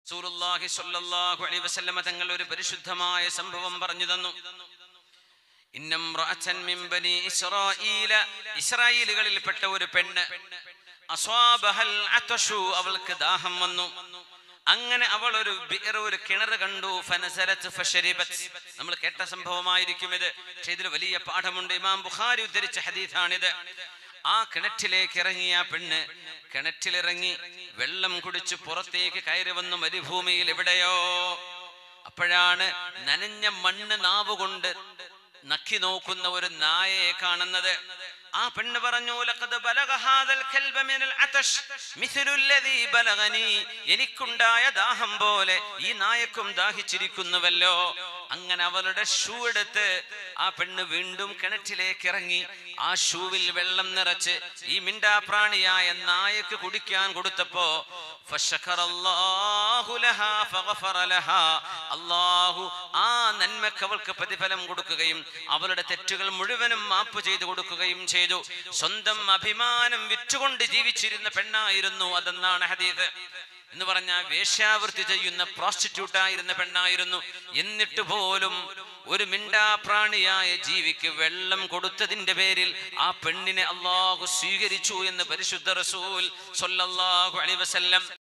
റസൂലുള്ളാഹി സ്വല്ലല്ലാഹു അലൈഹി വസല്ലമ തങ്ങൾ ഒരു പരിശുദ്ധമായ സംഭവം പറഞ്ഞു തന്നു ഇന്നംറഅതൻ മിൻ ബനി ഇസ്രായീല ഇസ്രായേലുകളിൽപ്പെട്ട ഒരു പെണ്ണ് അസ്വാബഹൽ അത്വശു അവൾക്ക് ദാഹം വന്നു അങ്ങനെ അവൾ ഒരു ബിഅർ ഒരു കിണർ കണ്ടു ഫനസലത്ത് ഫശരിബത്ത് നമ്മൾ കേട്ട സംഭവമായിരിക്കും ഇത് പക്ഷേ ഇതിൽ വലിയ പാഠമുണ്ട് ഇമാം ബുഖാരി ഉദ്ധരിച്ച ഹദീഥാണിത് ആ കിണറ്റിലേക്ക് ഇറങ്ങിയ ആ പെണ്ണ് കിണറ്റിലിറങ്ങി വെള്ളം കുടിച്ച് പുറത്തേക്ക് കയറി വന്നു മരുഭൂമിയിൽ എവിടെയോ അപ്പോഴാണ് നനഞ്ഞ മണ്ണ് നാവുകൊണ്ട് നക്കി നോക്കുന്ന ഒരു നായയെ കാണുന്നത് ആ പെണ്ണ് പറഞ്ഞു "ലഖദ് ബലഗ ഹാദൽ കൽബ മിനൽ അതശ് മിഥ്ലു അല്ലദീ ബലഗനി." എനിക്കുണ്ടായ ദാഹം പോലെ ഈ നായക്കും ദാഹിച്ചിരിക്കുന്നുവല്ലോ അങ്ങനെ അവളുടെ ഷൂ എടുത്ത് ആ പെണ്ണ് വീണ്ടും കിണറ്റിലേക്ക് ഇറങ്ങി ആ ഷൂവിൽ വെള്ളം നിറച്ച് ഈ മിണ്ടാപ്രാണിയായ നായക്ക് കുടിക്കാൻ കൊടുത്തപ്പോ ഫശഖറല്ലാഹു ലഹാ ഫഗഫറ ലഹാ. അല്ലാഹു ആ നന്മക്ക് അവൾക്ക് പ്രതിഫലം കൊടുക്കുകയും അവളുടെ തെറ്റുകൾ മുഴുവനും മാപ്പ് ചെയ്തു കൊടുക്കുകയും ചെയ്തു സ്വന്തം അഭിമാനം വിറ്റുകൊണ്ട് ജീവിച്ചിരുന്ന പെണ്ണായിരുന്നു അതെന്നാണ് ഹദീദ് എന്ന് പറഞ്ഞാൽ വേശ്യാവൃത്തി ചെയ്യുന്ന പ്രോസ്റ്റിറ്റ്യൂട്ട് ആയിരുന്ന പെണ്ണായിരുന്നു എന്നിട്ട് പോലും ഒരു മിണ്ടാപ്രാണിയായ ജീവിക്ക് വെള്ളം കൊടുത്തതിന്റെ പേരിൽ ആ പെണ്ണിനെ അള്ളാഹു സ്വീകരിച്ചു എന്ന് പരിശുദ്ധ റസൂൽ സല്ലല്ലാഹു അലൈഹി വസല്ലം